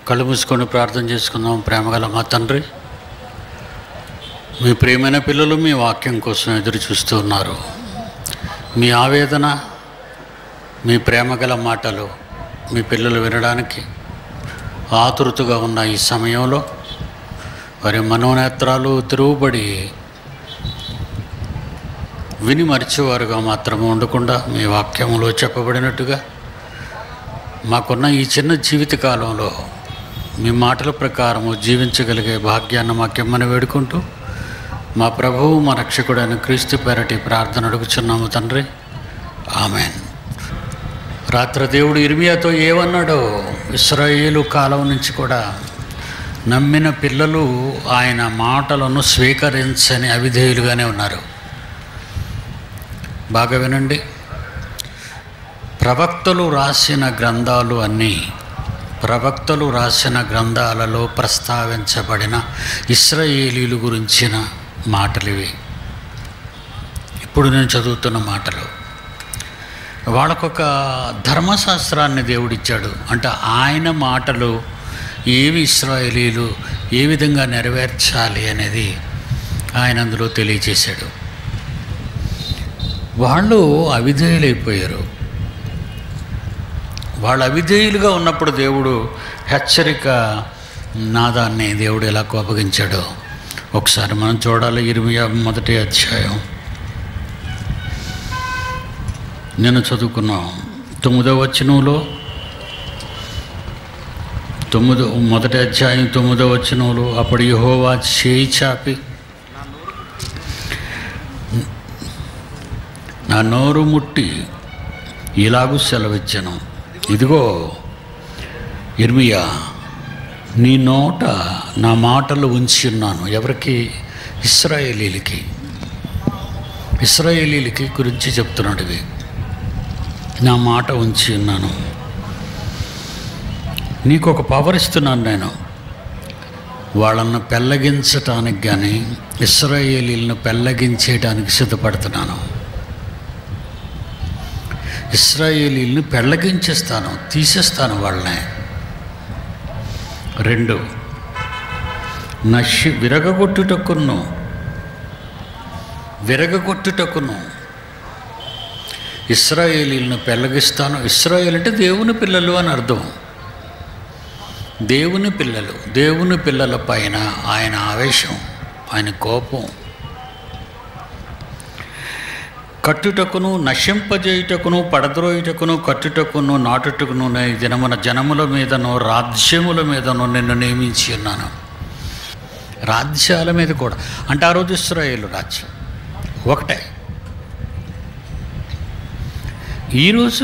కళ్ళు మూసుకొని ప్రార్థన చేసుకుందాం ప్రేమగల మా తండ్రి మీ ప్రియమైన పిల్లలు మీ వాక్యం కోసం ఎదురు చూస్తూ ఉన్నారు మీ ఆవేదన మీ ప్రేమగల మాటలు మీ పిల్లలు వినడానికి ఆతురతగా ఉన్న ఈ సమయంలో వారి మనోనేత్రాలు తిరుగుబడి విని మరిచేవారుగా మాత్రమే ఉండకుండా మీ వాక్యంలో చెప్పబడినట్టుగా మాకున్న ఈ చిన్న జీవిత కాలంలో మీ మాటల ప్రకారము జీవించగలిగే భాగ్యాన్ని మాకెమ్మని వేడుకుంటూ మా ప్రభువు మా రక్షకుడైన క్రీస్తు పేరటి ప్రార్థన అడుగుచున్నాము తండ్రి ఆమెన్ రాత్రి దేవుడు ఇర్మియాతో ఏమన్నాడో ఇస్రాయేలు కాలం నుంచి కూడా నమ్మిన పిల్లలు ఆయన మాటలను స్వీకరించని అవిధేయులుగానే ఉన్నారు బాగా వినండి ప్రవక్తలు రాసిన గ్రంథాలు అన్నీ ప్రవక్తలు రాసిన గ్రంథాలలో ప్రస్తావించబడిన ఇస్రాయేలీలు గురించిన మాటలు ఇవి ఇప్పుడు నేను చదువుతున్న మాటలు వాళ్ళకొక ధర్మశాస్త్రాన్ని దేవుడిచ్చాడు అంటే ఆయన మాటలు ఏవి ఇస్రాయేలీలు ఏ విధంగా నెరవేర్చాలి అనేది ఆయన అందులో తెలియచేశాడు వాళ్ళు అవిధేయులైపోయారు వాళ్ళు అవిధేయులుగా ఉన్నప్పుడు దేవుడు హెచ్చరిక నాదాన్ని దేవుడు ఎలా కోపగించాడో ఒకసారి మనం చూడాలి ఇరవై మొదటి అధ్యాయం నేను చదువుకున్నాం తొమ్మిదవ వచనంలో తొమ్మిదో మొదటి అధ్యాయం తొమ్మిదవ వచనంలో అప్పుడు యహోవా చేయి చాపి నా నోరు ముట్టి ఇలాగూ సెలవిచ్చాను ఇదిగో ఇర్మియా నీ నోట నా మాటలు ఉంచి ఉన్నాను ఎవరికి ఇస్రాయేలీలకి ఇస్రాయేలీలకి గురించి చెప్తున్నాడు ఇవి నా మాట ఉంచి ఉన్నాను నీకు ఒక పవర్ ఇస్తున్నాను నేను వాళ్ళను పెళ్ళగించటానికి కానీ ఇస్రాయేలీలను పెళ్ళగించేయడానికి సిద్ధపడుతున్నాను ఇస్రాయేలీలను పెళ్ళగించేస్తాను తీసేస్తాను వాళ్ళని రెండు నశి విరగగొట్టుటకును విరగగొట్టుటకును ఇస్రాయేలీలను పెళ్ళగిస్తాను ఇస్రాయేల్ అంటే దేవుని పిల్లలు అని అర్థం దేవుని పిల్లలు దేవుని పిల్లల పైన ఆయన ఆవేశం ఆయన కోపం కట్టుటకును నశింపజేయుటకును పడద్రోయుటకును కట్టుటకును నాటుటకును ఈ దినమున జనముల మీదను రాజ్యముల మీదను నిన్ను నియమించి ఉన్నాను రాజ్యాల మీద కూడా అంటే ఆ రోజు ఇస్రాయేలు రాజ్యం ఒకటే ఈరోజు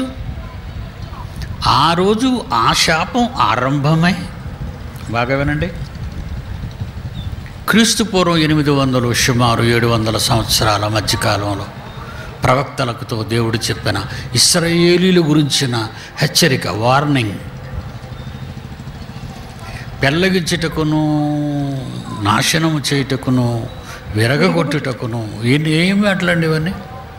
ఆ రోజు ఆ శాపం ఆరంభమై బాగా వినండి క్రీస్తు పూర్వం ఎనిమిది వందలు సుమారు ఏడు వందల సంవత్సరాల మధ్యకాలంలో ప్రవక్తలకుతో దేవుడు చెప్పిన ఇస్రాయేలీల గురించిన హెచ్చరిక వార్నింగ్ పెళ్ళగించుటకును నాశనము చేయుటకును విరగగొట్టుటకును ఏంటి ఏమి మాటలండి ఇవన్నీ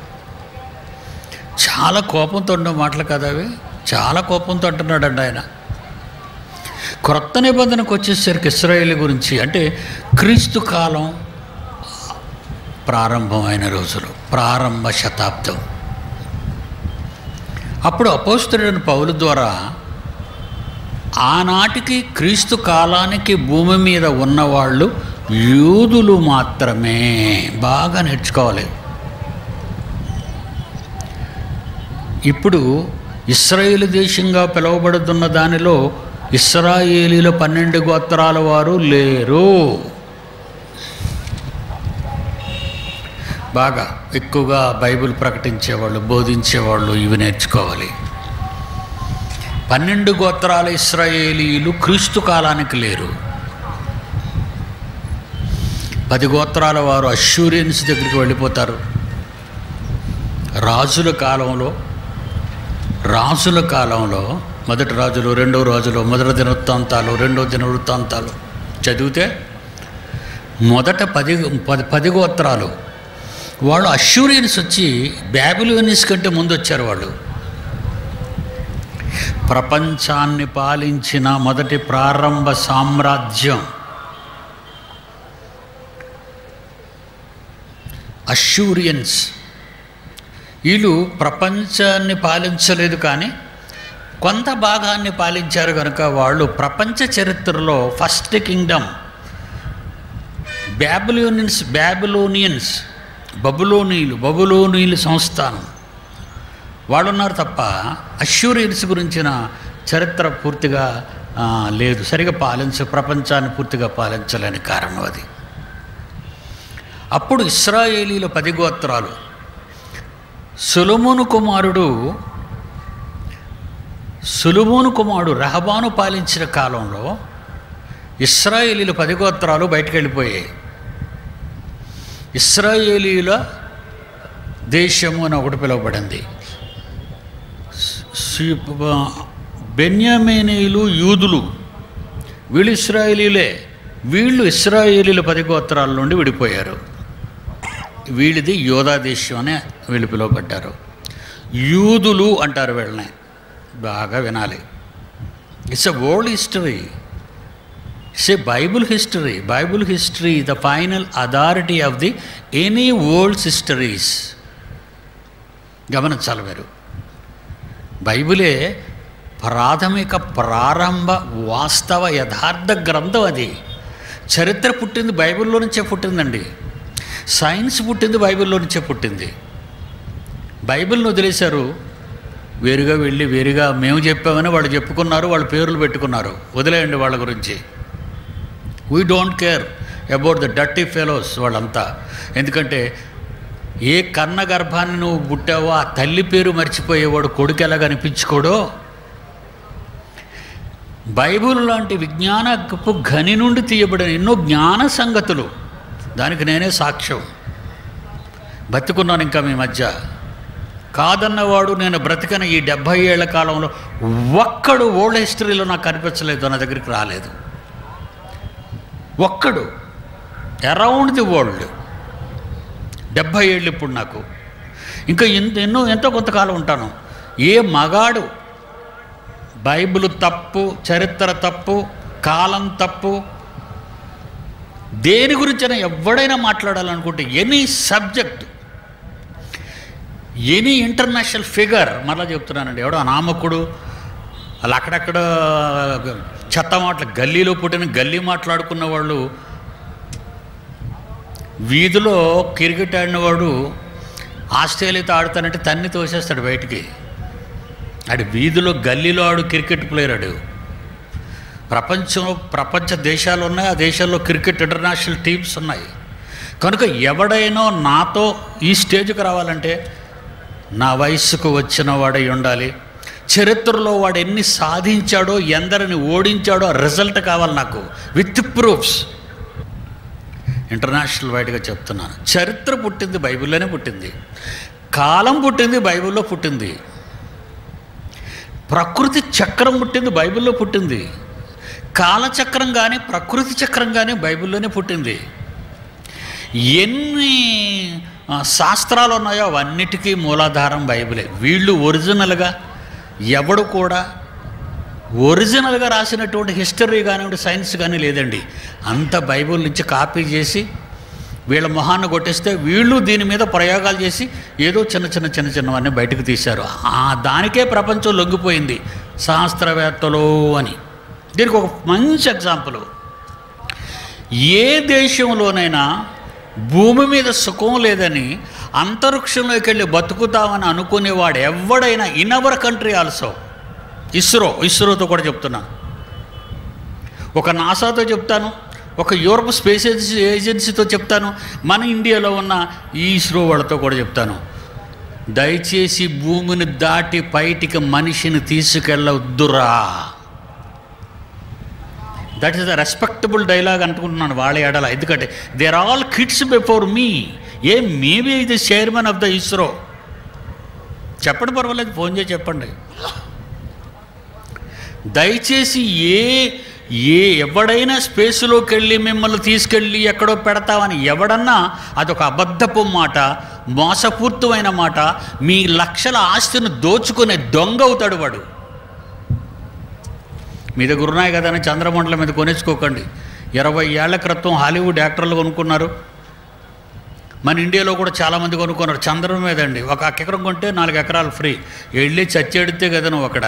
చాలా కోపంతో ఉండే మాటలు కదా అవి చాలా కోపంతో అంటున్నాడండి ఆయన క్రొత్త నిబంధనకు వచ్చేసరికి ఇస్రాయేల్ గురించి అంటే క్రీస్తు కాలం ప్రారంభమైన రోజులు ప్రారంభ శతాబ్దం అప్పుడు అపోస్తుడైన పౌలు ద్వారా ఆనాటికి క్రీస్తు కాలానికి భూమి మీద ఉన్నవాళ్ళు యూదులు మాత్రమే బాగా నేర్చుకోవాలి ఇప్పుడు ఇస్రాయేల్ దేశంగా పిలువబడుతున్న దానిలో ఇస్రాయేలీల పన్నెండు గోత్రాల వారు లేరు బాగా ఎక్కువగా బైబిల్ ప్రకటించేవాళ్ళు బోధించేవాళ్ళు ఇవి నేర్చుకోవాలి పన్నెండు గోత్రాల ఇస్రాయేలీలు క్రీస్తు కాలానికి లేరు పది గోత్రాల వారు అష్యూరియన్స్ దగ్గరికి వెళ్ళిపోతారు రాజుల కాలంలో రాజుల కాలంలో మొదటి రాజులు రెండో రాజులు మొదటి దినవృత్తాంతాలు రెండో దినవృత్తాంతాలు చదివితే మొదట పది పది పది గోత్రాలు వాళ్ళు అష్యూరియన్స్ వచ్చి బ్యాబిలోనియన్స్ కంటే ముందు వచ్చారు వాళ్ళు ప్రపంచాన్ని పాలించిన మొదటి ప్రారంభ సామ్రాజ్యం అష్యూరియన్స్ వీళ్ళు ప్రపంచాన్ని పాలించలేదు కానీ కొంత భాగాన్ని పాలించారు కనుక వాళ్ళు ప్రపంచ చరిత్రలో ఫస్ట్ కింగ్డమ్ బ్యాబిలోనియన్స్ బ్యాబిలోనియన్స్ బబులోనీలు బబులోనీలు సంస్థానం వాళ్ళు ఉన్నారు తప్ప అష్యూరియన్స్ గురించిన చరిత్ర పూర్తిగా ఆ, లేదు సరిగా పాలించ ప్రపంచాన్ని పూర్తిగా పాలించలేని కారణం అది అప్పుడు ఇస్రాయేలీల పది గోత్రాలు సులమోను కుమారుడు సులుమోను కుమారుడు రహబాను పాలించిన కాలంలో ఇస్రాయేలీల పది గోత్రాలు బయటకు వెళ్ళిపోయాయి ఇస్రాయేలీల దేశము అని ఒకటి పిలువబడింది సి- బెన్యామేనీయులు యూదులు వీళ్ళు ఇస్రాయేలీలే వీళ్ళు ఇస్రాయేలీల పది గోత్రాల నుండి విడిపోయారు వీళ్ళది యోధా దేశం అని వీళ్ళు పిలువబడ్డారు యూదులు అంటారు వీళ్ళని బాగా వినాలి it's a world history it's a Bible history Bible history the final authority of the any world's histories గమనించాలి మీరు బైబిలే ప్రాథమిక ప్రారంభ వాస్తవ యథార్థ గ్రంథం అది చరిత్ర పుట్టింది బైబిల్లో నుంచే పుట్టిందండి సైన్స్ పుట్టింది బైబిల్లో నుంచే పుట్టింది బైబిల్ని వదిలేశారు వేరుగా వెళ్ళి వేరుగా మేము చెప్పామని వాళ్ళు చెప్పుకున్నారు వాళ్ళ పేర్లు పెట్టుకున్నారు వదిలేయండి వాళ్ళ గురించి we don't care about the dirty fellows వాళ్ళంతా ఎందుకంటే ఏ కన్న గర్భాన్ని నువ్వు పుట్టావో ఆ తల్లి పేరు మర్చిపోయేవాడు కొడుకు ఎలా కనిపించుకోడో బైబుల్ లాంటి విజ్ఞానపు గని నుండి తీయబడిన ఎన్నో జ్ఞాన సంగతులు దానికి నేనే సాక్ష్యం బతుకున్నాను ఇంకా మీ మధ్య కాదన్నవాడు నేను బ్రతికన ఈ డెబ్భై ఏళ్ల కాలంలో ఒక్కడు ఓల్డ్ హిస్టరీలో నాకు కనిపించలేదు నా దగ్గరికి రాలేదు ఒక్కడు అరౌండ్ ది వరల్డ్ డెబ్భై ఏళ్ళు ఇప్పుడు నాకు ఇంకా ఎంత ఎన్నో ఎంతో కొంతకాలం ఉంటాను ఏ మగాడు బైబిల్ తప్పు చరిత్ర తప్పు కాలం తప్పు దేని గురించైనా ఎవడైనా మాట్లాడాలనుకుంటే any subject any international figure మళ్ళీ చెప్తున్నానండి ఎవడో అనామకుడు అలా అక్కడక్కడ చెత్త మాటలు గల్లీలో పుట్టిన గల్లీ మాట్లాడుకున్న వాళ్ళు వీధిలో క్రికెట్ ఆడినవాడు ఆస్ట్రేలియాతో ఆడుతానంటే తన్ని తోసేస్తాడు బయటికి ఆడు వీధిలో గల్లీలో ఆడు క్రికెట్ ప్లేయర్ ఆడు ప్రపంచంలో ప్రపంచ దేశాలు ఉన్నాయి ఆ దేశాల్లో క్రికెట్ ఇంటర్నేషనల్ టీమ్స్ ఉన్నాయి కనుక ఎవడైనా నాతో ఈ స్టేజ్కి రావాలంటే నా వయస్సుకు వచ్చిన వాడై ఉండాలి చరిత్రలో వాడు ఎన్ని సాధించాడో ఎందరిని ఓడించాడో రిజల్ట్ కావాలి నాకు విత్ ప్రూఫ్స్ ఇంటర్నేషనల్ వైడ్గా చెప్తున్నాను చరిత్ర పుట్టింది బైబిల్లోనే పుట్టింది కాలం పుట్టింది బైబిల్లో పుట్టింది ప్రకృతి చక్రం పుట్టింది బైబిల్లో పుట్టింది కాలచక్రం కానీ ప్రకృతి చక్రం కానీ బైబిల్లోనే పుట్టింది ఎన్ని ఆ, శాస్త్రాలు ఉన్నాయో అవన్నిటికీ మూలాధారం బైబిలే వీళ్ళు ఒరిజినల్గా ఎవడు కూడా ఒరిజినల్గా రాసినటువంటి హిస్టరీ కానివ్వండి సైన్స్ కానీ లేదండి అంత బైబిల్ నుంచి కాపీ చేసి వీళ్ళ మొహాన్ని కొట్టేస్తే వీళ్ళు దీని మీద ప్రయోగాలు చేసి ఏదో చిన్న చిన్న చిన్న చిన్నవన్నీ బయటకు తీశారు ఆ దానికే ప్రపంచం లొంగిపోయింది శాస్త్రవేత్తలు అని దీనికి ఒక మంచి ఎగ్జాంపుల్ ఏ దేశంలోనైనా భూమి మీద సుఖం లేదని అంతరిక్షంలోకి వెళ్ళి బతుకుతామని అనుకునేవాడు ఎవడైనా in our country also ISRO ఇస్రోతో కూడా చెప్తున్నాను ఒక నాసాతో చెప్తాను ఒక యూరప్ స్పేస్ ఏజెన్సీ ఏజెన్సీతో చెప్తాను మన ఇండియాలో ఉన్న ఈ ఇస్రో వాళ్ళతో కూడా చెప్తాను దయచేసి భూమిని దాటి బయటికి మనిషిని తీసుకెళ్ళవద్దురా that is the respectable dialogue అనుకుంటున్నాను వాళ్ళ ఏడల ఎందుకంటే they are all kids before me ఏ మేబీ ఇది చైర్మన్ ఆఫ్ ద ఇస్రో చెప్పండి పర్వాలేదు ఫోన్ చేసి చెప్పండి దయచేసి ఏ ఏ ఎవడైనా స్పేస్లోకి వెళ్ళి మిమ్మల్ని తీసుకెళ్ళి ఎక్కడో పెడతామని ఎవడన్నా అదొక అబద్ధపు మాట మోసపూర్తమైన మాట మీ లక్షల ఆస్తిని దోచుకునే దొంగ అవుతాడు వాడు మీ దగ్గర ఉన్నాయి కదా అని చంద్రమండలం మీద కొనేసుకోకండి ఇరవై ఏళ్ల క్రితం హాలీవుడ్ యాక్టర్లు కొనుక్కున్నారు మన ఇండియాలో కూడా చాలామంది కొనుక్కున్నారు చంద్రం మీద అండి ఒక ఎకరం కొంటే నాలుగు ఎకరాలు ఫ్రీ వెళ్ళి చచ్చెడితే కదా నువ్వు అక్కడ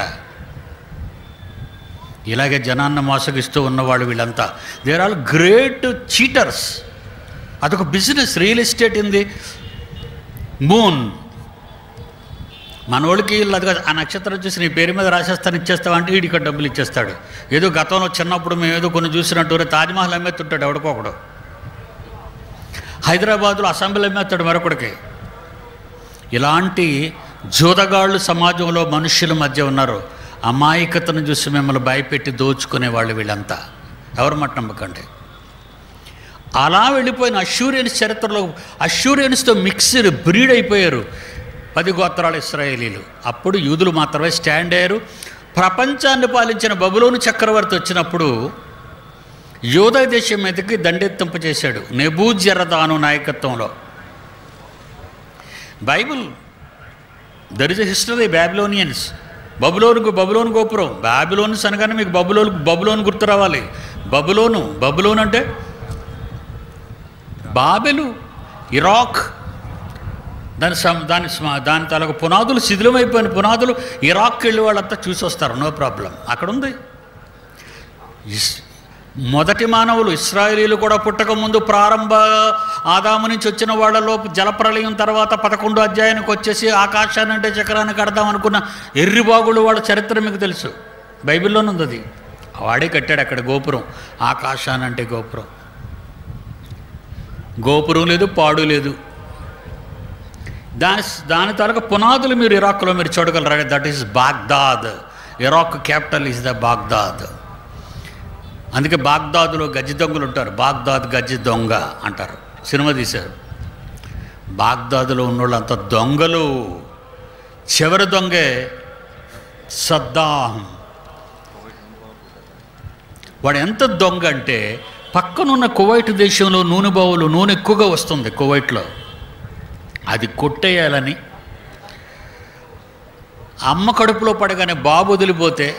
ఇలాగే జనాన్ని మోసగిస్తూ ఉన్నవాళ్ళు వీళ్ళంతా దేర్ ఆల్ గ్రేట్ చీటర్స్ అదొక బిజినెస్ రియల్ ఎస్టేట్ ఇంది మూన్ మనోళ్ళకి వీళ్ళు అది కాదు, ఆ నక్షత్రం చూసి నీ పేరు మీద రాసేస్తాను ఇచ్చేస్తావు అంటే వీడికి ఇక్కడ డబ్బులు ఇచ్చేస్తాడు ఏదో గతంలో చిన్నప్పుడు మేము ఏదో కొన్ని చూసినట్టు "ఒరే, తాజ్మహల్ అమ్మేస్తుంటాడు ఎవడికోకడు హైదరాబాద్లో అసెంబ్లీ అమ్మేస్తాడు మరొకడికి ఇలాంటి జూదగాళ్ళు సమాజంలో మనుష్యుల మధ్య ఉన్నారు అమాయకతను చూసి మిమ్మల్ని భయపెట్టి దోచుకునే వాళ్ళు వీళ్ళంతా ఎవరు మాట నమ్మకండి అలా వెళ్ళిపోయిన అష్యూరియన్స్ చరిత్రలో అష్యూరియన్స్తో మిక్స్డ్ బ్రీడ్ అయిపోయారు పది గోత్రాల ఇస్రాయేలీలు అప్పుడు యూదులు మాత్రమే స్టాండ్ అయ్యారు ప్రపంచాన్ని పాలించిన బబులోను చక్రవర్తి వచ్చినప్పుడు యోధ దేశం మీదకి దండెత్తింప చేశాడు నెబూజరదాను నాయకత్వంలో Bible there is a history Babylonians బబులోను బబులోను గోపురం బాబిలోన్స్ అనగానే మీకు బబులోను బబులోను గుర్తు రావాలి బబులోను బబులోను అంటే బాబెలు ఇరాక్ దాని సమ దాని స్మ- దాని తాలూకు పునాదులు శిథిలమైపోయిన పునాదులు ఇరాక్కి వెళ్ళి వాళ్ళంతా చూసి వస్తారు నో ప్రాబ్లం అక్కడ ఉంది ఇస్- మొదటి మానవులు ఇస్రాయేలీలు కూడా పుట్టక ముందు ప్రారంభ ఆదాము నుంచి వచ్చిన వాళ్ళలో జలప్రలయం తర్వాత పదకొండు అధ్యాయానికి వచ్చేసి ఆకాశాన్ని అంటే చక్రాన్ని కడదాం అనుకున్న ఎర్రిబాగులు వాళ్ళ చరిత్ర మీకు తెలుసు బైబిల్లోనే ఉంది అది వాడే కట్టాడు అక్కడ గోపురం ఆకాశాన్ని అంటే గోపురం గోపురం లేదు పాడు లేదు దాని దాని తాలూకా పునాదులు మీరు ఇరాక్లో మీరు చూడగలరు that is Baghdad Iraq capital is the Baghdad అందుకే బాగ్దాదులో గజ్జి దొంగలు ఉంటారు బాగ్దాద్ గజ్జి దొంగ అంటారు సినిమా తీశారు బాగ్దాదులో ఉన్నోళ్ళంతా దొంగలు చివరి దొంగే సద్దాం వాడు ఎంత దొంగ అంటే పక్కనున్న కువైట్ దేశంలో నూనె బావులు నూనె ఎక్కువగా వస్తుంది కువైట్లో అది కొట్టేయాలని అమ్మ కడుపులో పడగానే బాబు వదిలిపోతే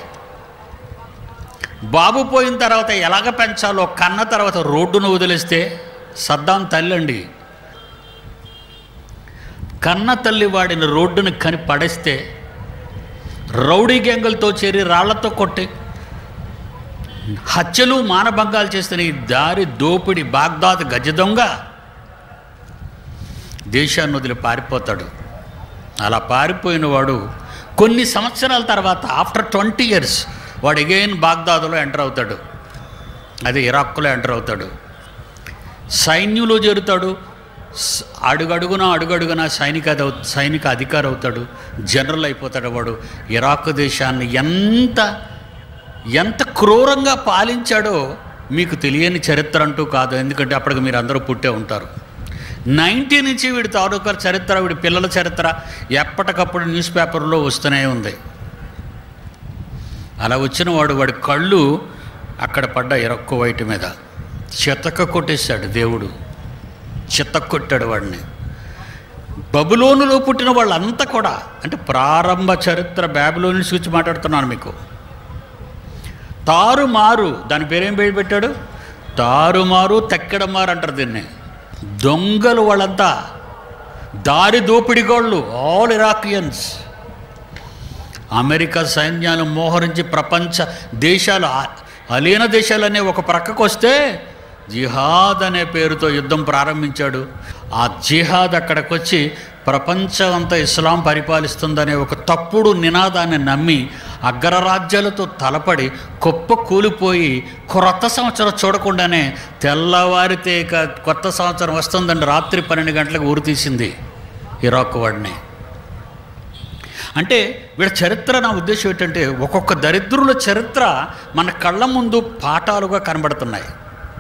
బాబు పోయిన తర్వాత ఎలాగ పెంచాలో కన్న తర్వాత రోడ్డును వదిలేస్తే సద్దాం తల్లి అండి కన్న తల్లి వాడిని రోడ్డుని కని పడేస్తే రౌడీ గ్యాంగులతో చేరి రాళ్లతో కొట్టి హత్యలు మానభంగాలు చేస్తున్న ఈ దారి దోపిడి బాగ్దాద్ గజ దొంగ దేశాన్ని వదిలి పారిపోతాడు అలా పారిపోయిన వాడు కొన్ని సంవత్సరాల తర్వాత ఆఫ్టర్ ట్వంటీ ఇయర్స్ వాడు ఎగైన్ బాగ్దాదులో ఎంటర్ అవుతాడు అది ఇరాక్లో ఎంటర్ అవుతాడు సైన్యంలో చేరుతాడు స- అడుగడుగున అడుగడుగున సైనిక అదవు- సైనిక అధికారి అవుతాడు జనరల్ అయిపోతాడు వాడు ఇరాక్ దేశాన్ని ఎంత ఎంత క్రూరంగా పాలించాడో మీకు తెలియని చరిత్ర అంటూ కాదు ఎందుకంటే అప్పటికి మీరు అందరూ పుట్టే ఉంటారు నైంటీ నుంచి వీడి తాలూకా చరిత్ర వీడి పిల్లల చరిత్ర ఎప్పటికప్పుడు న్యూస్ పేపర్లో వస్తూనే ఉంది అలా వచ్చిన వాడు వాడి కళ్ళు అక్కడ పడ్డ ఇరక్కు వైట్ మీద చితక కొట్టేశాడు దేవుడు చితక కొట్టాడు వాడిని బబులోనులో పుట్టిన వాళ్ళంతా కూడా అంటే ప్రారంభ చరిత్ర బ్యాబులోని గురించి మాట్లాడుతున్నాను మీకు తారుమారు దాని పేరేం పేరు పెట్టాడు తారుమారు తెక్కడమారు అంటారు దీన్ని దొంగలు వాళ్ళంతా దారి దోపిడిగోళ్ళు ఆల్ ఇరాకియన్స్ అమెరికా సైన్యాలు మోహరించి ప్రపంచ దేశాలు ఆ- అలీన దేశాలనే ఒక ప్రక్కకు వస్తే జిహాద్ అనే పేరుతో యుద్ధం ప్రారంభించాడు ఆ జిహాద్ అక్కడికి వచ్చి ప్రపంచం అంతా ఇస్లాం పరిపాలిస్తుందనే ఒక తప్పుడు నినాదాన్ని నమ్మి అగ్రరాజ్యాలతో తలపడి కుప్ప కూలిపోయి క్రొత్త సంవత్సరం చూడకుండానే తెల్లవారితే ఇక కొత్త సంవత్సరం వస్తుందండి రాత్రి పన్నెండు గంటలకు ఊరు తీసింది ఇరాక్ వాడిని అంటే వీళ్ళ చరిత్ర నా ఉద్దేశం ఏంటంటే ఒక్కొక్క దరిద్రుల చరిత్ర మన కళ్ళ ముందు పాఠాలుగా కనబడుతున్నాయి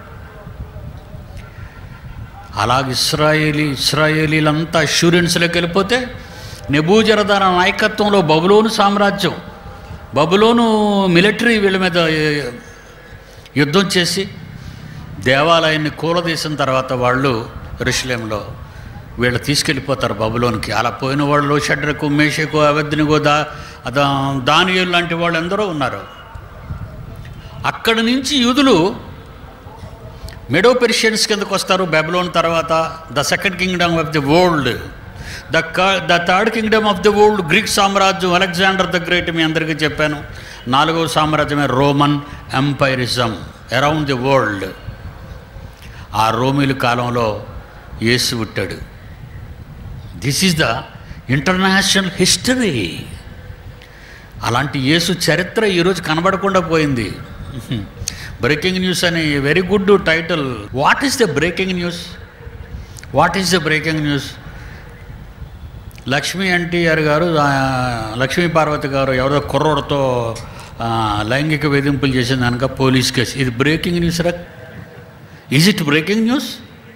అలాగే ఇస్రాయేలీ ఇస్రాయేలీలంతా అష్యూరెన్స్లోకి వెళ్ళిపోతే నెబూజరదాన నాయకత్వంలో బబులోను సామ్రాజ్యం బబులోను మిలిటరీ వీళ్ళ మీద ఏ, యుద్ధం చేసి దేవాలయాన్ని కూలదీసిన తర్వాత వాళ్ళు ఋషులేంలో వీళ్ళు తీసుకెళ్ళిపోతారు బబులోనికి అలా పోయిన వాళ్ళు షడ్రకు మేషకు అవద్నిగో దా దా- దానియేలు లాంటి వాళ్ళు ఎందరో ఉన్నారు అక్కడి నుంచి యూదులు మెడో పెర్షియన్స్ కిందకు వస్తారు బెబలోన్ తర్వాత the second kingdom of the world the the third kingdom of the world Greek సామ్రాజ్యం అలెగ్జాండర్ ద గ్రేట్ మీ అందరికీ చెప్పాను నాలుగవ సామ్రాజ్యమే రోమన్ ఎంపైరిజం అరౌండ్ ది వరల్డ్ ఆ రోమిల కాలంలో యేసు పుట్టాడు this is the international history అలాంటి యేసు చరిత్ర ఈరోజు కనబడకుండా పోయింది బ్రేకింగ్ న్యూస్ అని very good title what is the breaking news what is the breaking news Lakshmi NTR గారు ఆ, లక్ష్మీ పార్వతి గారు ఎవరో కుర్రోడితో ఆ, లైంగిక వేధింపులు చేసింది కనుక పోలీస్ కేసు ఇది బ్రేకింగ్ న్యూస్ రా ఈజ్ ఇట్ బ్రేకింగ్ న్యూస్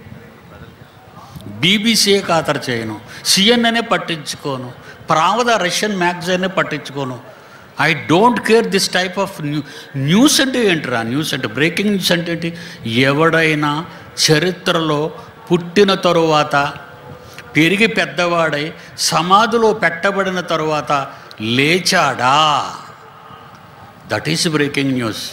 బీబీసీఏ ఖాతరు చేయను సిఎన్ఎనే పట్టించుకోను ప్రావద రష్యన్ మ్యాగజైనే పట్టించుకోను I don't care this type of new news అంటే ఏంటిరా న్యూస్ అంటే బ్రేకింగ్ న్యూస్ అంటే ఏంటి ఎవడైనా చరిత్రలో పుట్టిన తరువాత పెరిగి పెద్దవాడై సమాధిలో పెట్టబడిన తరువాత లేచాడా దట్ ఈస్ బ్రేకింగ్ న్యూస్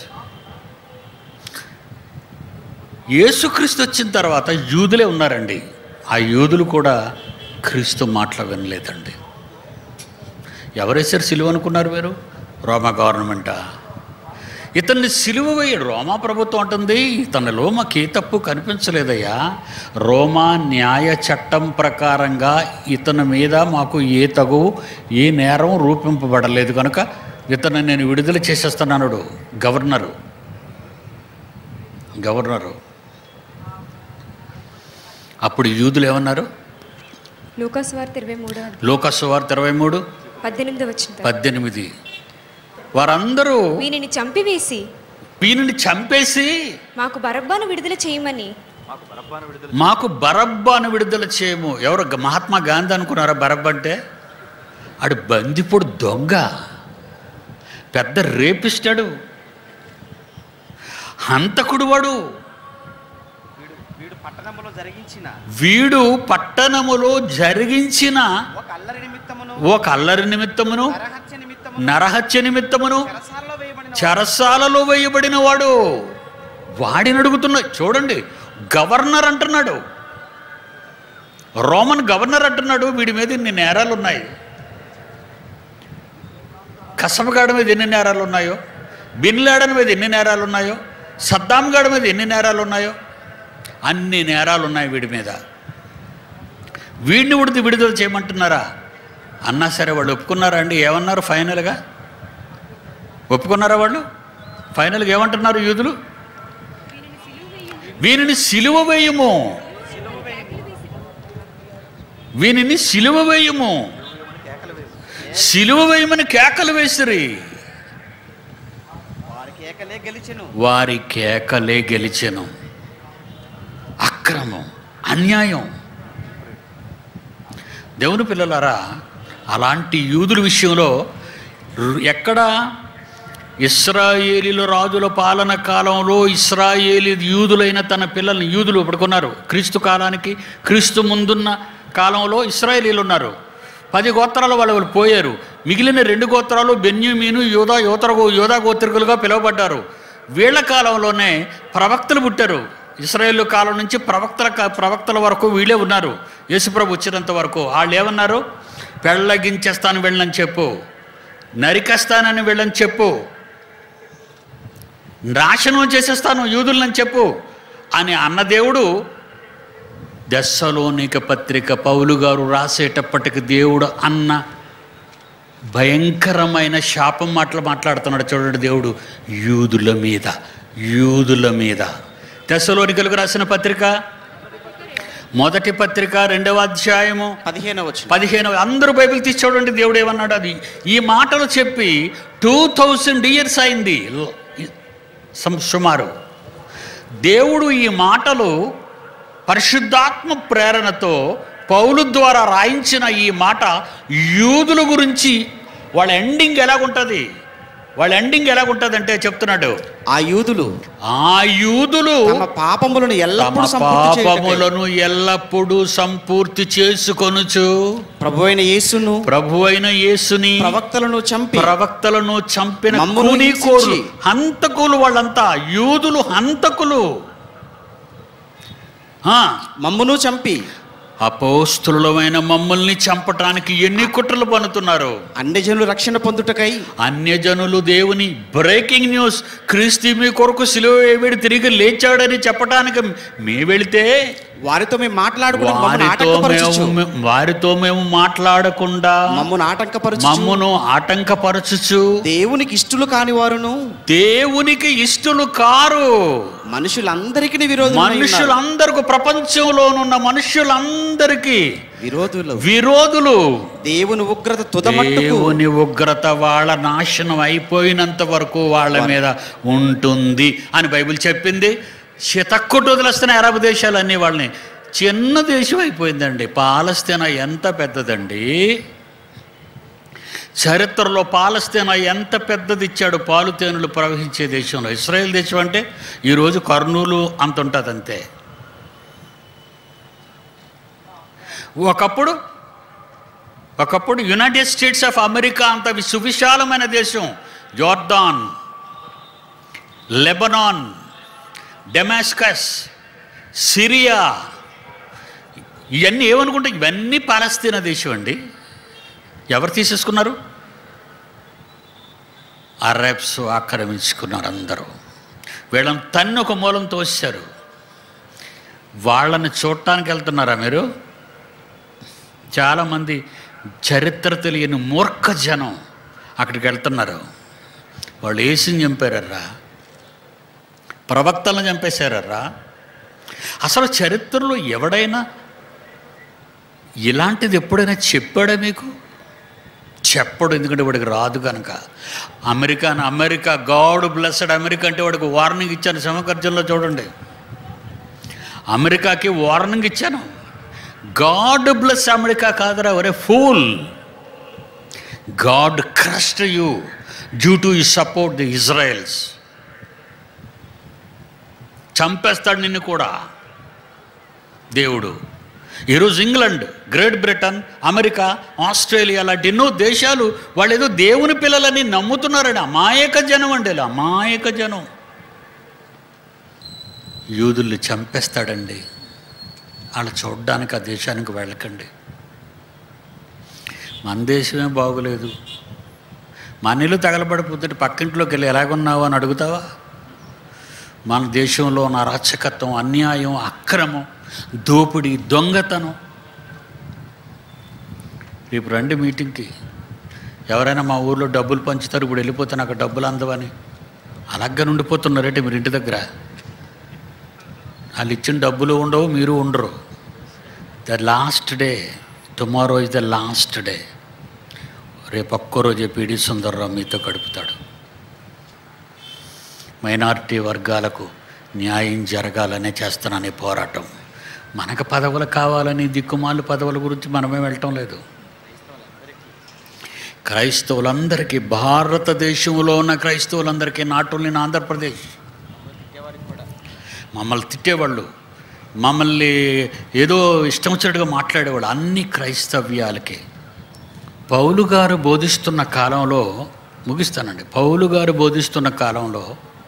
యేసుక్రీస్తు వచ్చిన తర్వాత యూదులే ఉన్నారండి ఆ యూదులు కూడా క్రీస్తు మాటలు వినలేదండి ఎవరేసారు సిలువ అనుకున్నారు మీరు రోమా గవర్నమెంటా ఇతన్ని సిలువ వేయడు రోమా ప్రభుత్వం అంటుంది ఇతనిలో మాకు ఏ తప్పు కనిపించలేదయ్యా రోమా న్యాయ చట్టం ప్రకారంగా ఇతని మీద మాకు ఏ తగు ఏ నేరం రూపింపబడలేదు కనుక ఇతను నేను విడుదల చేసేస్తున్నాడు గవర్నరు గవర్నరు అప్పుడు యూదులు ఏమన్నారు లూకాస్ వార్త ఇరవై మూడవ లోకస్ వార్త ఇరవై మూడు పద్దెనిమిది వచ్చిన పద్దెనిమిది వారందరూ వీనిని చంపివేసి వీనిని చంపేసి మాకు బరబ్బాను విడుదల చేయమని మాకు బరబ్బాను విడుదల చేయము ఎవరు గ- మహాత్మా గాంధీ అనుకున్నారా బరబ్బ అంటే ఆడు బందిపోడు దొంగ పెద్ద రేపిస్తాడు హంతకుడు వాడు వీడు వీడు పట్టణంలో జరిగించిన వీడు పట్టణములో జరిగించిన ఒక అల్లరి నిమిత్తమును ఒక అల్లరి నిమిత్తమును నరహత్య నిమిత్తమును నరహత్య నిమిత్తమును చెరసాలలో వేయబడిన చెరసాలలో వేయబడిన వాడు వాడిని అడుగుతున్నా చూడండి గవర్నర్ అంటున్నాడు రోమన్ గవర్నర్ అంటున్నాడు వీడి మీద ఇన్ని నేరాలు ఉన్నాయి కసబగాడి మీద ఎన్ని నేరాలు ఉన్నాయో బిన్ లాడన్ మీద ఎన్ని నేరాలు ఉన్నాయో సద్దాం గాడి మీద ఎన్ని నేరాలు ఉన్నాయో అన్ని నేరాలు ఉన్నాయి వీడి మీద వీడిని ఉడిది విడుదల చేయమంటున్నారా అన్నా సరే వాళ్ళు ఒప్పుకున్నారా అండి ఏమన్నారు ఫైనల్గా ఒప్పుకున్నారా వాళ్ళు ఫైనల్గా ఏమంటున్నారు యూదులు వీనిని సిలువ వేయము వీనిని సిలువ వేయము సిలువ వేయమని కేకలు వేసిరి వారికి ఏకలే గెలిచెను వారి కేకలే గెలిచెను అక్రమం అన్యాయం దేవుని పిల్లలారా అలాంటి యూదుల విషయంలో రు- ఎక్కడ ఇస్రాయేలీల రాజుల పాలన కాలంలో ఇస్రాయేలీ యూదులైన తన పిల్లల్ని యూదులు ఇప్పుడుకున్నారు క్రీస్తు కాలానికి క్రీస్తు ముందున్న కాలంలో ఇస్రాయేలీలు ఉన్నారు పది గోత్రాల వాళ్ళు వాళ్ళు పోయారు మిగిలిన రెండు గోత్రాలు బెన్యుమీను యోధా యోతర యోధా గోత్రికులుగా పిలువబడ్డారు వీళ్ళ కాలంలోనే ప్రవక్తలు పుట్టారు ఇస్రాయేల్ కాలం నుంచి ప్రవక్తల కా- ప్రవక్తల వరకు వీళ్ళే ఉన్నారు యేసుప్రభు వచ్చినంత వరకు వాళ్ళు ఏమన్నారు పెళ్ళగించేస్తాను వెళ్ళని చెప్పు నరికేస్తానని వెళ్ళని చెప్పు నాశనం చేసేస్తాను యూదులని చెప్పు అని అన్న దేవుడు దశలోనిక పత్రిక పౌలు గారు రాసేటప్పటికి దేవుడు అన్న భయంకరమైన శాపం మాటలు మాట్లాడుతున్నాడు చూడండి దేవుడు యూదుల మీద యూదుల మీద దశలోనికలకు రాసిన పత్రిక మొదటి పత్రిక రెండవ అధ్యాయము పదిహేను వచ్చిన పదిహేను అందరూ బైబిల్ తీసి చూడండి దేవుడు ఏమన్నాడు అది ఈ మాటలు చెప్పి టూ థౌజండ్ ఇయర్స్ అయింది ల- సం- సుమారు దేవుడు ఈ మాటలు పరిశుద్ధాత్మ ప్రేరణతో పౌలు ద్వారా రాయించిన ఈ మాట యూదుల గురించి వాళ్ళ ఎండింగ్ ఎలాగుంటుంది వాళ్ళ ఎండింగ్ ఎలాగుంటుందంటే చెప్తున్నాడు ఆ యూదులు ఆ యూదులు తమ పాపములను తమ ఎల్లప్పుడూ సంపూర్తి చేయుటకై పాపములను ఎల్లప్పుడూ సంపూర్తి చేసుకొనుచు ప్రభు అయిన యేసును ప్రభు అయిన యేసుని ప్రవక్తలను చంపి ప్రవక్తలను చంపిన మమ్మును కూనీకోరు హింసించి. హంతకులు వాళ్ళంతా యూదులు హంతకులు ఆ, మమ్మును చంపి అపోస్తులమైన మమ్మల్ని చంపటానికి ఎన్ని కుట్రలు పన్నుతున్నారు అన్యజనులు రక్షణ పొందుటకై అన్యజనులు దేవుని బ్రేకింగ్ న్యూస్ క్రీస్తు మీ కొరకు సిలువ వేయబడి తిరిగి లేచాడని చెప్పటానికి మే వెళితే వారితో మేము మాట్లాడుకుని మమ్మల్ని వారితో ఆటంకపరచుచు మేము వారితో మేము మాట్లాడకుండా మమ్మల్ని ఆటంకపరచు మమ్మను ఆటంకపరచుచు దేవునికి ఇష్టలు కాని వారును దేవునికి ఇష్టలు కారు మనుషులందరికీ విరోధులు మనుషులందరికి ప్రపంచంలోనున్న మనుషులందరికీ విరోధులు విరోధులు దేవుని ఉగ్రత తుదమట్టుకు దేవుని ఉగ్రత వాళ్ళ నాశనం అయిపోయినంత వరకు వాళ్ళ మీద ఉంటుంది అని బైబిల్ చెప్పింది చితక్కుట వదిలేస్తున్న అరబ్ దేశాలన్నీ వాళ్ళని చిన్న దేశం అయిపోయిందండి పాలస్తీనా ఎంత పెద్దదండి చరిత్రలో పాలస్తీనా ఎంత పెద్దది ఇచ్చాడు పాలు తేనెలు ప్రవహించే దేశంలో ఇస్రాయేల్ దేశం అంటే ఈరోజు కర్నూలు అంత ఉంటుంది అంతే ఒకప్పుడు ఒకప్పుడు యునైటెడ్ స్టేట్స్ ఆఫ్ అమెరికా అంత వి- సువిశాలమైన దేశం జోర్దాన్ లెబనాన్ డెమాస్కస్ సిరియా ఇవన్నీ ఏమనుకుంటే ఇవన్నీ పాలస్తీనా దేశం అండి ఎవరు తీసేసుకున్నారు అరబ్స్ ఆక్రమించుకున్నారు అందరూ వీళ్ళని తన్ని ఒక మూలం తోశారు వాళ్ళని చూడటానికి వెళ్తున్నారా మీరు చాలామంది చరిత్ర తెలియని మూర్ఖ జనం అక్కడికి వెళ్తున్నారు వాళ్ళు ఏసుని చంపారర్రా ప్రవక్తలను చంపేశారర్రా అసలు చరిత్రలో ఎవడైనా ఇలాంటిది ఎప్పుడైనా చెప్పాడా మీకు చెప్పడు ఎందుకంటే వాడికి రాదు కనుక America America God blessed America అంటే వాడికి వార్నింగ్ ఇచ్చాను సమకర్జంలో చూడండి అమెరికాకి వార్నింగ్ ఇచ్చాను గాడ్ బ్లెస్ అమెరికా కాదురా ఒరే fool God curse you due to you support the Israels చంపేస్తాడు నిన్ను కూడా దేవుడు ఈరోజు England Great Britain America Australia లాంటి ఎన్నో దేశాలు వాళ్ళు ఏదో దేవుని పిల్లలని నమ్ముతున్నారండి అమాయక జనం అండి ఇలా అమాయక జనం యూదుల్ని చంపేస్తాడండి అలా చూడడానికి ఆ దేశానికి వెళ్ళకండి మన దేశమే బాగోలేదు మన ఇల్లు తగలబడిపోతుంటే పక్కింట్లోకి వెళ్ళి ఎలాగున్నావు అని అడుగుతావా మన దేశంలో ఉన్న అరాచకత్వం అన్యాయం అక్రమం దోపిడీ దొంగతనం రేపు రండి మీటింగ్కి ఎవరైనా మా ఊర్లో డబ్బులు పంచుతారు ఇప్పుడు వెళ్ళిపోతే నాకు డబ్బులు అందవని అలాగే ఉండిపోతున్నారంటే మీరు ఇంటి దగ్గర వాళ్ళు ఇచ్చిన డబ్బులు ఉండవు మీరు ఉండరు the last day tomorrow is the last day రేపు ఒక్కరోజే పీడి సుందర్రావు మీతో గడుపుతాడు మైనారిటీ వర్గాలకు న్యాయం జరగాలనే చేస్తున్నాను ఈ పోరాటం మనకు పదవులు కావాలని దిక్కుమాలు పదవుల గురించి మనమే వెళ్ళటం లేదు క్రైస్తవులందరికీ భారతదేశంలో ఉన్న క్రైస్తవులందరికీ నాట్ ఓన్లీ ఇన్ ఆంధ్రప్రదేశ్ మమ్మల్ని తిట్టేవాళ్ళు మమ్మల్ని ఏదో ఇష్టం వచ్చినట్టుగా మాట్లాడేవాళ్ళు అన్ని క్రైస్తవ్యాలకి పౌలు గారు బోధిస్తున్న కాలంలో ముగిస్తానండి పౌలు గారు బోధిస్తున్న కాలంలో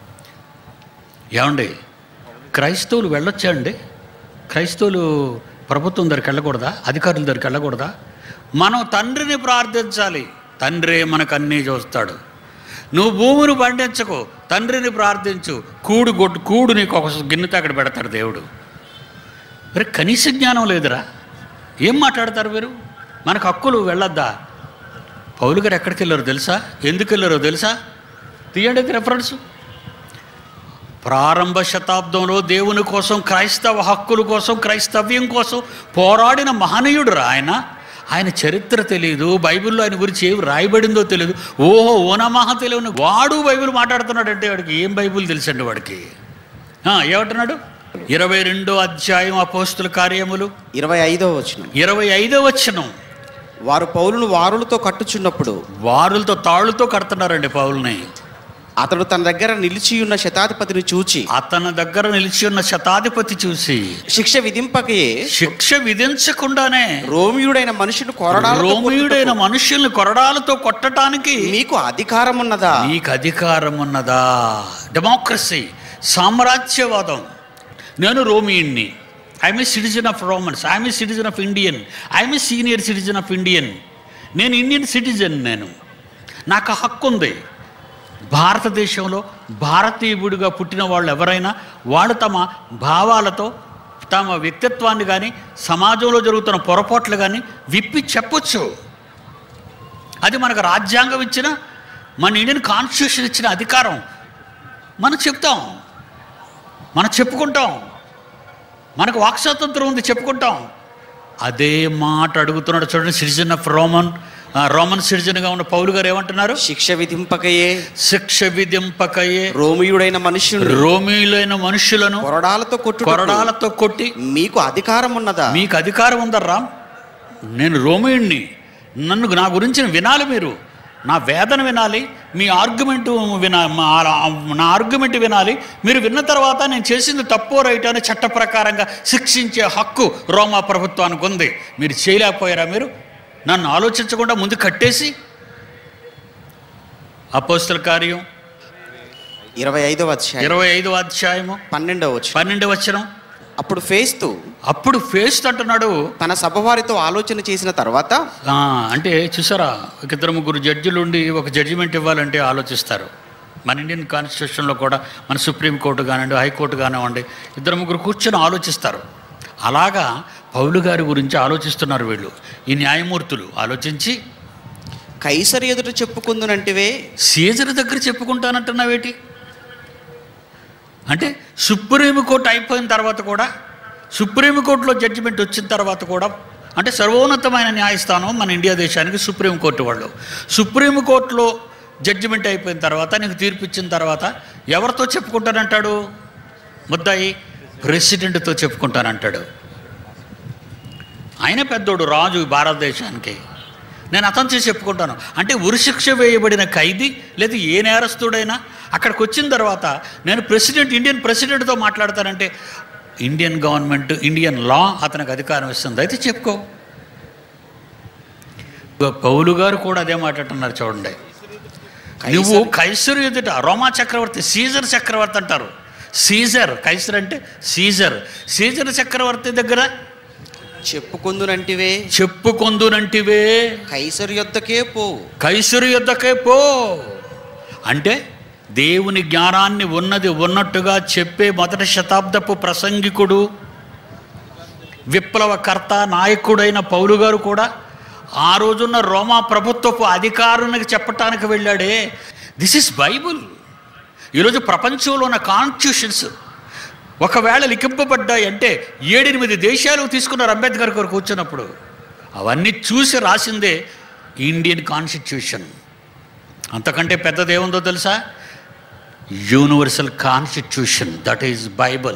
ఏమండి క్రైస్తవులు వెళ్ళొచ్చా అండి క్రైస్తవులు ప్రభుత్వం దగ్గరికి వెళ్ళకూడదా అధికారుల దగ్గరికి వెళ్ళకూడదా మనం తండ్రిని ప్రార్థించాలి తండ్రే మనకు అన్నీ చూస్తాడు నువ్వు భూమిని పండించకు తండ్రిని ప్రార్థించు కూడు గొడ్డు కూడు నీకు ఒక గిన్నెతో అక్కడ పెడతాడు దేవుడు మరి కనీస జ్ఞానం లేదురా ఏం మాట్లాడతారు మీరు మనకు హక్కులు వెళ్ళొద్దా పౌలు గారు ఎక్కడికి వెళ్ళారో తెలుసా ఎందుకు వెళ్ళారో తెలుసా తీయండి రెఫరెన్స్ ప్రారంభ శతాబ్దంలో దేవుని కోసం క్రైస్తవ హక్కుల కోసం క్రైస్తవ్యం కోసం పోరాడిన మహనీయుడు ఆయన ఆయన చరిత్ర తెలియదు బైబిల్లో ఆయన గురించి ఏమి రాయబడిందో తెలియదు ఓహో ఓనమహ తెలియని వాడు బైబిల్ మాట్లాడుతున్నాడంటే వాడికి ఏం బైబిల్ తెలుసండి వాడికి ఆ, ఏమంటున్నాడు ఇరవై రెండో అధ్యాయం అపోస్తుల కార్యములు ఇరవై ఐదో వచనం ఇరవై ఐదో వచనం వారు పౌలును వారులతో కట్టుచున్నప్పుడు వారులతో తాళ్ళుతో కడుతున్నారండి పౌల్ని అతడు తన దగ్గర నిలిచి ఉన్న శతాధిపతిని చూచి అతని దగ్గర నిలిచి ఉన్న శతాధిపతి చూసి శిక్ష విధింపకయే శిక్ష విధించకుండానే రోమియుడైన మనిషిని కొరడాలతో రోమియుడైన కొట్టుటకు మనుషుల్ని కొరడాలతో కొట్టడానికి మీకు అధికారం ఉన్నదా నీకు అధికారం ఉన్నదా డెమోక్రసీ సామ్రాజ్యవాదం నేను రోమియుణ్ణి I am a citizen of Romans I am a citizen of Indian I am a senior citizen of Indian నేను ఇండియన్ సిటిజన్ నేను నాకు ఆ హక్కు ఉంది భారతదేశంలో భారతీయుడిగా పుట్టిన వాళ్ళు ఎవరైనా వాళ్ళు తమ భావాలతో తమ వ్యక్తిత్వాన్ని కానీ సమాజంలో జరుగుతున్న పొరపాట్లు కానీ విప్పి చెప్పొచ్చు అది మనకు రాజ్యాంగం ఇచ్చిన మన ఇండియన్ కాన్స్టిట్యూషన్ ఇచ్చిన అధికారం మనం చెప్తాం మనం చెప్పుకుంటాం మనకు వాక్ స్వాతంత్రం ఉంది చెప్పుకుంటాం అదే మాట అడుగుతున్నాడు చూడండి సిటిజన్ ఆఫ్ రోమన్ ఆ, రోమన్ సిటిజన్గా ఉన్న పౌలు గారు ఏమంటున్నారు శిక్ష విధింపకయే శిక్ష విధింపకయే రోమియుడైన మనుష్యుని రోమిలైన మనుషులను కొరడాలతో కొట్టు కొరడాలతో కొట్టి మీకు అధికారం ఉన్నదా మీకు అధికారం ఉందర్రా నేను రోమియుణ్ణి నన్ను నా గురించి వినాలి మీరు నా వేదన వినాలి మీ ఆర్గ్యుమెంట్ వినా మా- నా ఆర్గ్యుమెంట్ వినాలి మీరు విన్న తర్వాత నేను చేసింది తప్పో రైట్ అని చట్ట ప్రకారంగా శిక్షించే హక్కు రోమా ప్రభుత్వానికి ఉంది మీరు చేయలేకపోయారా మీరు నన్ను ఆలోచించకుండా ముందు కట్టేసి అపోస్తల కార్యం ఇరవై ఐదవ అధ్యాయం ఇరవై ఐదో అధ్యాయము పన్నెండవ వచ్చి పన్నెండు వచనం అప్పుడు ఫేస్తూ అప్పుడు ఫేస్ అంటున్నాడు తన సభ వారితో ఆలోచన చేసిన తర్వాత ఆ, అంటే చూసారా ఒక ఇద్దరు ముగ్గురు జడ్జిలు ఉండి ఒక జడ్జిమెంట్ ఇవ్వాలంటే ఆలోచిస్తారు మన ఇండియన్ కాన్స్టిట్యూషన్లో కూడా మన సుప్రీంకోర్టు కానివ్వండి హైకోర్టు కానివ్వండి ఇద్దరు ముగ్గురు కూర్చొని ఆలోచిస్తారు అలాగా పౌలు గారి గురించి ఆలోచిస్తున్నారు వీళ్ళు ఈ న్యాయమూర్తులు ఆలోచించి కైసరి ఎదుట చెప్పుకుందునంటివే సీజర్ దగ్గర చెప్పుకుంటానంటున్నావేటి అంటే సుప్రీంకోర్టు అయిపోయిన తర్వాత కూడా సుప్రీంకోర్టులో జడ్జిమెంట్ వచ్చిన తర్వాత కూడా అంటే సర్వోన్నతమైన న్యాయస్థానం మన ఇండియా దేశానికి సుప్రీంకోర్టు వాళ్ళు సుప్రీంకోర్టులో జడ్జిమెంట్ అయిపోయిన తర్వాత నీకు తీర్పు ఇచ్చిన తర్వాత ఎవరితో చెప్పుకుంటానంటాడు ముద్దాయి ప్రెసిడెంట్తో చెప్పుకుంటానంటాడు ఆయన పెద్దోడు రాజు ఈ భారతదేశానికి నేను అతను చేసి చెప్పుకుంటాను అంటే ఉరిశిక్ష వేయబడిన ఖైదీ లేదా ఏ నేరస్తుడైనా అక్కడికి వచ్చిన తర్వాత నేను ప్రెసిడెంట్ ఇండియన్ ప్రెసిడెంట్తో మాట్లాడతానంటే ఇండియన్ గవర్నమెంట్ ఇండియన్ లా అతనికి అధికారం ఇస్తుంది అయితే చెప్పుకో పౌలు గారు కూడా అదే మాట్లాడుతున్నారు చూడండి నువ్వు కైసరు ఎదుట రోమా చక్రవర్తి సీజర్ చక్రవర్తి అంటారు సీజర్ కైసర్ అంటే సీజర్ సీజర్ చక్రవర్తి దగ్గర చెప్పుకుందునంటివే చెప్పుకొందునంటివే కైసరి యొద్దకే పో కైసరు యుద్ధకే పో అంటే దేవుని జ్ఞానాన్ని ఉన్నది ఉన్నట్టుగా చెప్పే మొదటి శతాబ్దపు ప్రసంగికుడు విప్లవకర్త నాయకుడైన పౌలు గారు కూడా ఆ రోజున్న రోమా ప్రభుత్వపు అధికారునికి చెప్పటానికి వెళ్ళాడే దిస్ ఇస్ బైబుల్ ఈరోజు ప్రపంచంలో ఉన్న కాన్స్టిట్యూషన్స్ ఒకవేళ లిఖింపబడ్డాయి అంటే ఏడెనిమిది దేశాలు తీసుకున్నారు అంబేద్కర్ గారు కూర్చున్నప్పుడు అవన్నీ చూసి రాసిందే ఇండియన్ కాన్స్టిట్యూషన్ అంతకంటే పెద్దది ఏముందో తెలుసా universal constitution that is Bible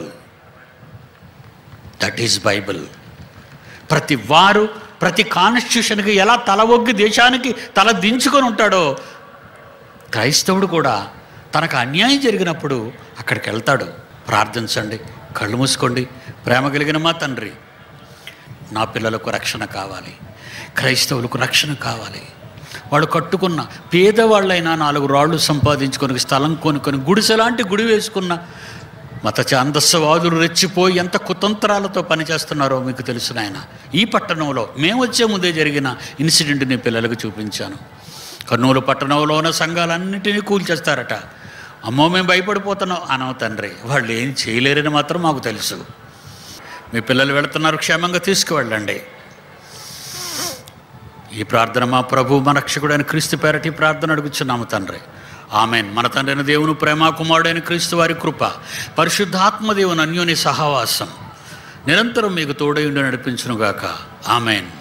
that is Bible ప్రతి వారు ప్రతి కాన్స్టిట్యూషన్కి ఎలా తల ఒగ్గి దేశానికి తల దించుకొని ఉంటాడో క్రైస్తవుడు కూడా తనకు అన్యాయం జరిగినప్పుడు అక్కడికి వెళ్తాడు ప్రార్థించండి కళ్ళు మూసుకోండి ప్రేమ కలిగిన మా తండ్రి నా పిల్లలకు రక్షణ కావాలి క్రైస్తవులకు రక్షణ కావాలి వాడు కట్టుకున్న పేదవాళ్ళైనా నాలుగు రాళ్ళు సంపాదించుకొని స్థలం కొనుక్కొని గుడిసెలాంటి గుడి వేసుకున్న మత ఛాందస్సవాదులు రెచ్చిపోయి ఎంత కుతంత్రాలతో పనిచేస్తున్నారో మీకు తెలుసు నాయన ఈ పట్టణంలో మేము వచ్చే ముందే జరిగిన ఇన్సిడెంట్ని పిల్లలకు చూపించాను కర్నూలు పట్టణంలో ఉన్న సంఘాలన్నింటినీ కూల్చేస్తారట అమ్మో మేము భయపడిపోతున్నాం అనవ తండ్రి వాళ్ళు ఏం చేయలేరని మాత్రం మాకు తెలుసు మీ పిల్లలు వెళుతున్నారు క్షేమంగా తీసుకువెళ్ళండి ఈ ప్రార్థన మా ప్రభు మన రక్షకుడైన క్రీస్తు పేరటి ప్రార్థన అడుగుచున్నాము తండ్రి ఆమెన్ మన తండ్రైన దేవుని ప్రేమ కుమారుడైన క్రీస్తు వారి కృప పరిశుద్ధాత్మ దేవుని అన్యోని సహవాసం నిరంతరం మీకు తోడై ఉండి నడిపించునుగాక ఆమెన్